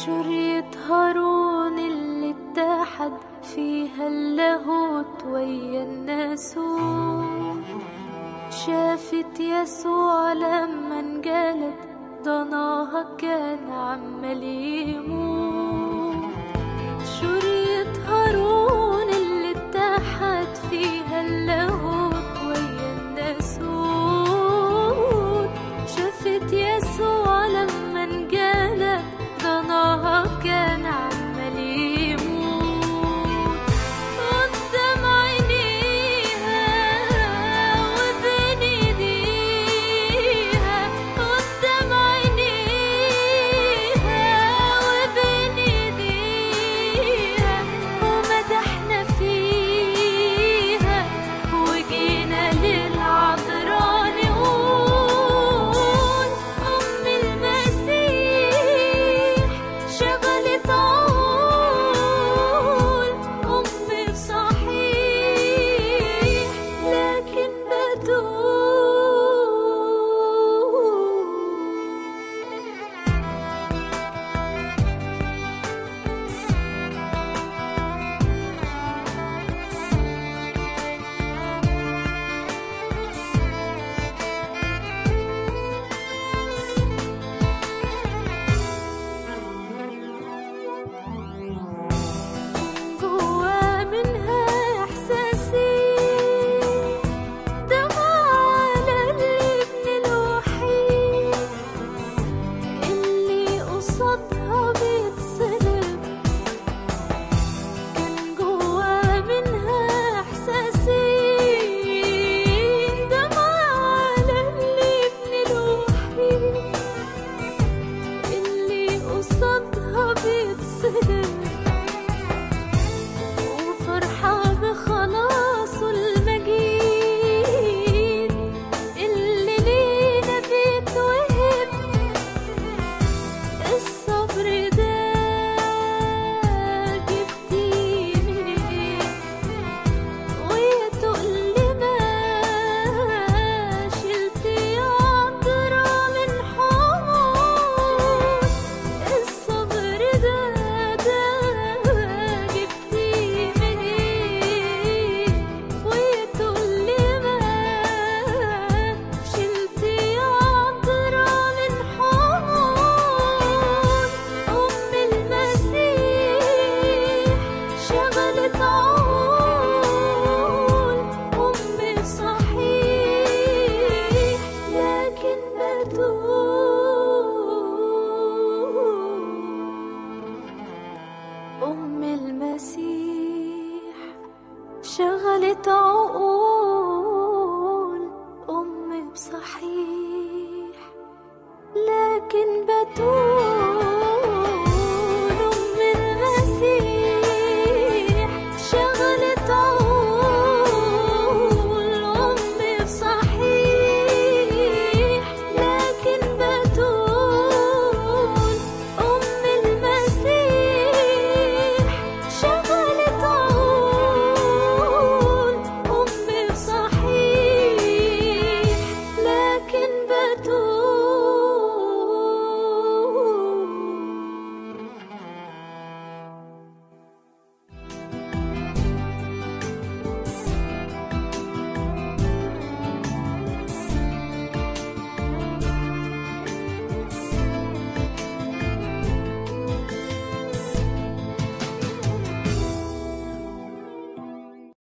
شريط هارون اللي اتحد فيها اللاهوت ويا الناسوت شافت يسوع لما انجلد ضناها كان عمال يموت شريط هارون اللي اتحد فيها اللاهوت ويا الناسوت شافت يسوع لما انجلد ضناها كان عمال يموت قدام عينيها وبين ايديها قدام عينيها وبين ايديها ومدحنا فيها وجينا للعذراء نقول أم المسيح شغلت عقول أم صحيح لكن بدون جوا منها إحساسي دمع على الابن الوحيد اللي قصادها